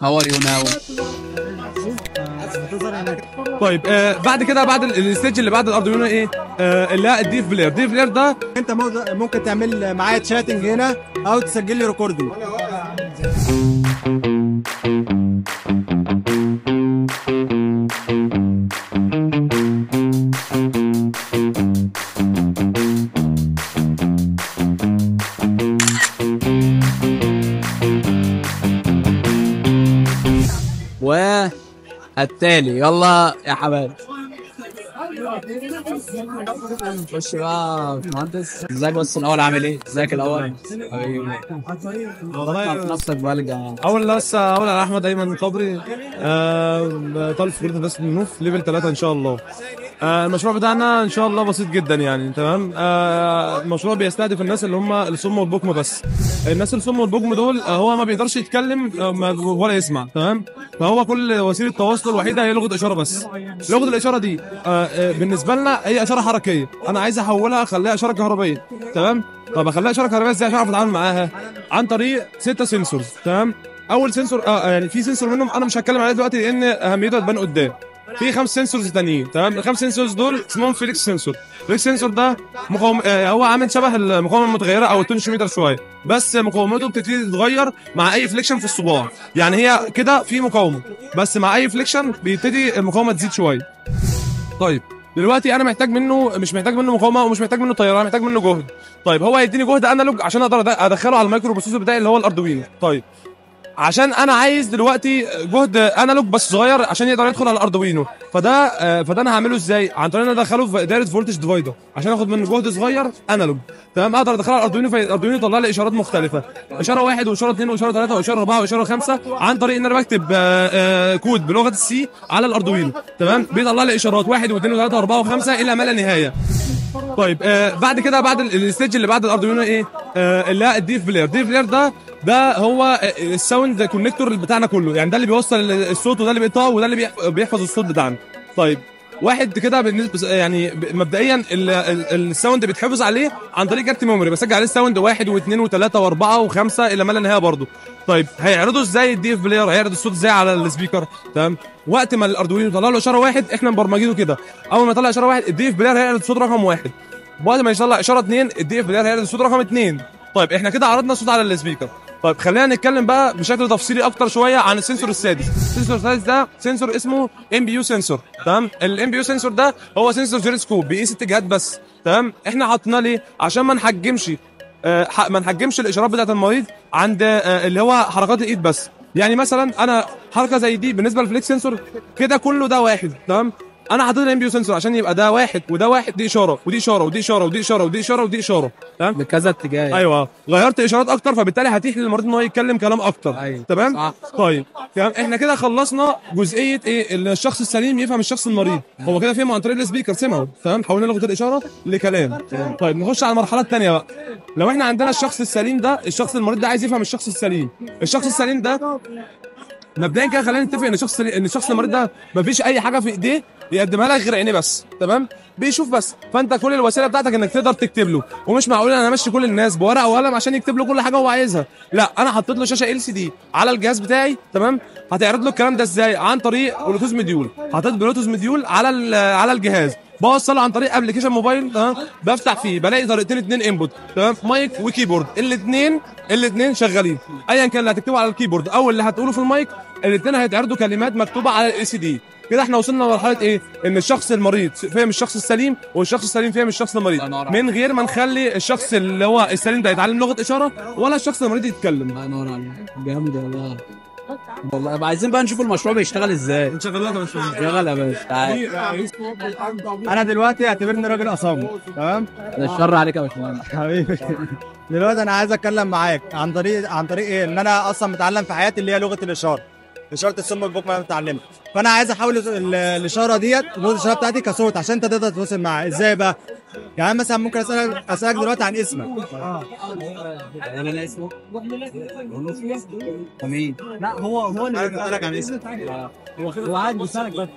How are you now? طيب آه بعد كده بعد ال- الستيج اللي بعد الاردوينو ايه آه اللي هي الديف بلاير الديف بلاير ده انت مو- ممكن تعمل معايا تشاتنج هنا او تسجل لي ريكوردنج والتالي يلا يا حبايبي خش بقى يا باشمهندس ازيك بس الاول عامل ايه؟ ازيك الاول؟ حبيبي والله نفسك بقى الجامعة اول لسه اول على احمد ايمن صبري آه طالب في كليه هندسه النوف ليفل 3 ان شاء الله آه المشروع بتاعنا ان شاء الله بسيط جدا يعني تمام آه المشروع بيستهدف الناس اللي هم الصم والبكم بس الناس الصم والبكم دول آه هو ما بيقدرش يتكلم آه ما- ولا يسمع تمام فهو كل وسيله تواصله الوحيده هي لغه اشاره بس لغه الاشاره دي آه آه بالنسبه لنا هي اشاره حركيه انا عايز احولها اخليها اشاره كهربائيه تمام طب اخليها اشاره كهربائيه ازاي عشان اعرف اتعامل معاها عن طريق ستة سنسورز تمام اول سنسور اه يعني في سنسور منهم انا مش هتكلم عليه دلوقتي لان اهميته هتبان قدام في خمس سنسورز تانيين تمام الخمس سنسورز دول اسمهم فيليكس سنسور فيليكس سنسور ده مقاوم آه هو عامل شبه المقاومه المتغيره او التونشيوميتر شويه بس مقاومته بتبتدي تتغير مع اي فليكشن في الصباع يعني هي كده في مقاومه بس مع اي فليكشن بيبتدي المقاومه تزيد شويه طيب دلوقتي انا محتاج منه مش محتاج منه مقاومه ومش محتاج منه تيار انا محتاج منه جهد طيب هو هيديني جهد انالوج عشان اقدر أد- ادخله على المايكرو بروسيسور بتاعي اللي هو الاردوينو طيب عشان انا عايز دلوقتي جهد انالوج بس صغير عشان يقدر يدخل على الاردوينو فده آه، فده انا هعمله ازاي عن طريق ان انا ادخله في دايره فولتج ديفايدر عشان اخد منه جهد صغير انالوج تمام اقدر ادخله على الاردوينو فالاردوينو يطلع لي اشارات مختلفه اشاره واحد واشاره اثنين واشاره ثلاثه واشاره اربعه واشاره خمسه عن طريق ان انا بكتب آه، آه، كود بلغه السي على الاردوينو تمام بيطلع لي اشارات واحد واثنين وثلاثه واربعه وخمسه الى ما لا نهايه طيب آه بعد كده بعد ال- الستيج اللي بعد الاردوينو ايه آه اللي هي الديف بلاير الديف بلاير ده ده هو آه، الساوند كونكتور بتاعنا كله يعني ده اللي بيوصل الصوت وده اللي بيقطعه وده اللي بيح- بيحفظ الصوت بتاعنا طيب واحد كده بالنسبه يعني ب- مبدئيا ال- ال- الساوند بيتحفظ عليه عن طريق كارت ميموري بسجل عليه الساوند واحد واثنين وثلاثه واربعه وخمسه الى ما لا نهايه برضه طيب هيعرضوا ازاي الدي اف بلاير هيعرض الصوت ازاي على السبيكر تمام وقت ما الاردوينو يطلع له اشاره واحد احنا مبرمجينه كده اول ما يطلع اشاره واحد الدي اف بلاير هيعرض صوت رقم واحد بعد ما يطلع اشاره اثنين الدي اف بلاير هيعرض الصوت رقم اثنين طيب احنا كده عرضنا الصوت على السبيكر طيب خلينا نتكلم بقى بشكل تفصيلي اكتر شويه عن السنسور السادس السنسور السادس ده سنسور اسمه ام بي يو سنسور تمام الام بي يو سنسور ده هو سنسور جيروسكوب بيقيس اتجاهات بس تمام احنا حاطيناه ليه عشان ما نحجمش آه، ح- ما نحجمش الاشارات بتاعت المريض عند آه، اللي هو حركات الايد بس يعني مثلا انا حركه زي دي بالنسبه للفليكس سنسور كده كله ده واحد تمام انا حاطط الام بي يو سنسور عشان يبقى ده واحد وده واحد دي اشاره ودي اشاره ودي اشاره ودي اشاره ودي اشاره ودي اشاره تمام بكذا اتجاه ايوه غيرت اشارات اكتر فبالتالي هتيح للمريض ان هو يتكلم كلام اكتر أيوة. تمام صح. طيب تمام احنا كده خلصنا جزئيه ايه ان الشخص السليم يفهم الشخص المريض هو كده فهمه عن طريق السبيكر سمعه تمام حولنا لغه الاشاره لكلام طيب نخش على المرحله الثانيه بقى لو احنا عندنا الشخص السليم ده الشخص المريض ده عايز يفهم الشخص السليم الشخص السليم ده مبدئيا كده خلينا نتفق ان الشخص ان الشخص المريض ده مفيش اي حاجه في ايديه يقدمها لك غير عينيه بس تمام بيشوف بس فانت كل الوسيله بتاعتك انك تقدر تكتب له ومش معقول انا امشي كل الناس بورقه وقلم عشان يكتب له كل حاجه هو عايزها لا انا حطيت له شاشه ال سي دي على الجهاز بتاعي تمام هتعرض له الكلام ده ازاي عن طريق بلوتوث مديول حطيت بلوتوث مديول على ال- على الجهاز بوصله عن طريق ابلكيشن موبايل تمام بفتح فيه بلاقي طريقتين اتنين انبوت تمام مايك وكيبورد الاثنين الاثنين شغالين ايا كان اللي هتكتبه على الكيبورد او اللي هتقوله في المايك الاثنين هيتعرضوا كلمات مكتوبه على الاي سي دي كده احنا وصلنا لمرحله ايه ان الشخص المريض فهم الشخص السليم والشخص السليم فهم الشخص المريض الله ينور عليك. من غير ما نخلي الشخص اللي هو السليم ده يتعلم لغه اشاره ولا الشخص المريض يتكلم الله ينور عليك جامد والله والله يبقى عايزين بقى نشوف المشروع بيشتغل ازاي نشغل لك شغل يا باشا تعال انا دلوقتي اعتبرني راجل اصم تمام ده الشر عليك يا باشمهندس حبيبي دلوقتي انا عايز اتكلم معاك عن طريق عن طريق ايه ان انا اصلا متعلم في حياتي اللي هي لغه الاشاره اشاره الصم والبكم انا متعلمها فانا عايز احول ال- الاشاره ديت لغه الاشاره بتاعتي كصوت عشان انت تقدر تتواصل معايا ازاي بقى يعني مثلا ممكن اسالك اسالك دلوقتي عن اسمك انا اسمه مين لا هو هو اللي بيسالك عن اسمك هو قاعد بيسالك بس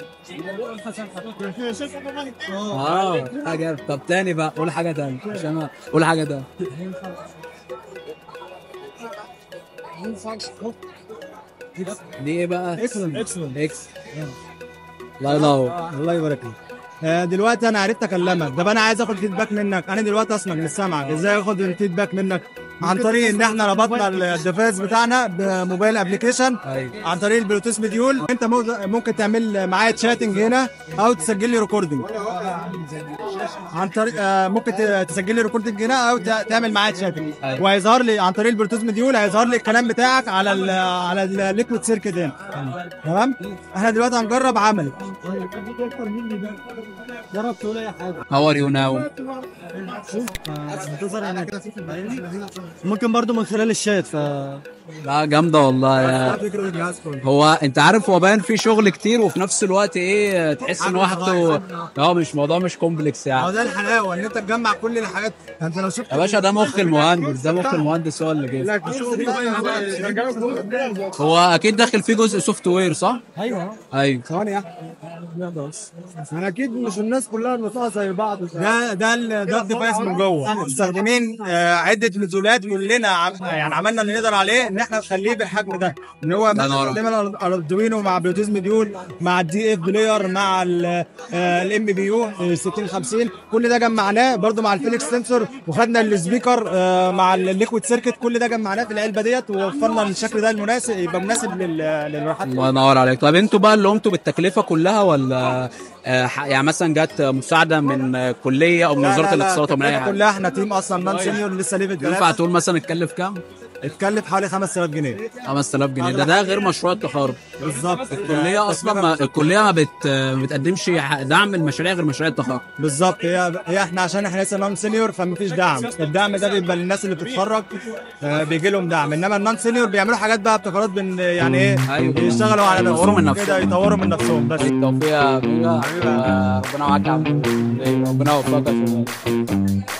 اه حاجه طب تاني بقى قول حاجه تاني عشان أنا- قول حاجه تاني دي ايه بقى؟ اكسلنت اكسلنت اكس الله ينور الله يبارك فيك آه، دلوقتي انا عرفت اكلمك طب انا عايز اخد فيدباك منك انا دلوقتي اصلا مش سامعك ازاي اخد الفيدباك منك عن طريق ان احنا ربطنا الديفايس بتاعنا بموبايل ابلكيشن ايوه عن طريق البلوتوث مديول انت مو- ممكن تعمل معايا تشاتنج هنا او تسجل لي ريكوردنج عن طريق آه، ممكن ت- تسجل لي ريكوردنج هنا او ت- تعمل معايا تشاتنج أيوة. وهيظهر لي عن طريق البلوتوث مديول هيظهر لي الكلام بتاعك على ال على الليكويد سيركت هنا تمام احنا دلوقتي هنجرب عملي جرب تقول اي حاجه هاو ار يو ناو ممكن برضو من خلال الشات ف لا جامده والله يا هو انت عارف هو باين فيه شغل كتير وفي نفس الوقت ايه تحس ان واحده اه مش موضوع مش كومبلكس هو يعني ده الحلاوه ان انت تجمع كل الحاجات انت لو شفت يا باشا ده مخ المهندس ده مخ المهندس هو اللي جاي هو اكيد داخل فيه جزء سوفت وير صح؟ ايوه ايوه ثواني يا احمد انا اكيد مش الناس كلها بتطلع زي بعض ده ده ال- ده الديفايس من جوه مستخدمين آه، عده نزولات كلنا عم يعني عملنا اللي نقدر عليه ان احنا نخليه بالحجم ده ان هو ده نور. مستخدم الاردوينو مع بلوتوث مديول مع الدي اف بلاير مع الام بي يو 6050 كل ده جمعناه برضو مع الفيليكس سنسور وخدنا السبيكر آه، مع الليكويد سيركت كل ده جمعناه في العلبه ديت ووفرنا الشكل ده المناسب يبقى مناسب لل- للراحات الله ينور عليك طب انتوا بقى اللي قمتوا بالتكلفه كلها ولا آه، ح- يعني مثلا جت مساعده من آه، كليه او من لا، وزاره لا، لا، الاتصالات او من اي التكلفة حاجه كلها احنا تيم اصلا نون سينيور لسه ليفل ينفع ثلاثة تقول مثلا اتكلف كام؟ اتكلف حوالي 5000 جنيه 5000 جنيه ده ده غير مشروع التخرج بالظبط الكليه اصلا ما الكليه ما بت ما بتقدمش ح- دعم المشاريع غير مشاريع التخرج بالظبط هي هي احنا عشان احنا لسه نون سينيور فمفيش دعم الدعم ده بيبقى للناس اللي بتتخرج آه، بيجي لهم دعم انما النون سينيور بيعملوا حاجات بقى ابتكارات بن يعني ايه أيوة. يشتغلوا على يطوروا من نفسهم نفسهم. كده يطوروا من نفسهم بس بالتوفيق يا بيبا وربنا معاك يا عم ربنا يوفقك يا شباب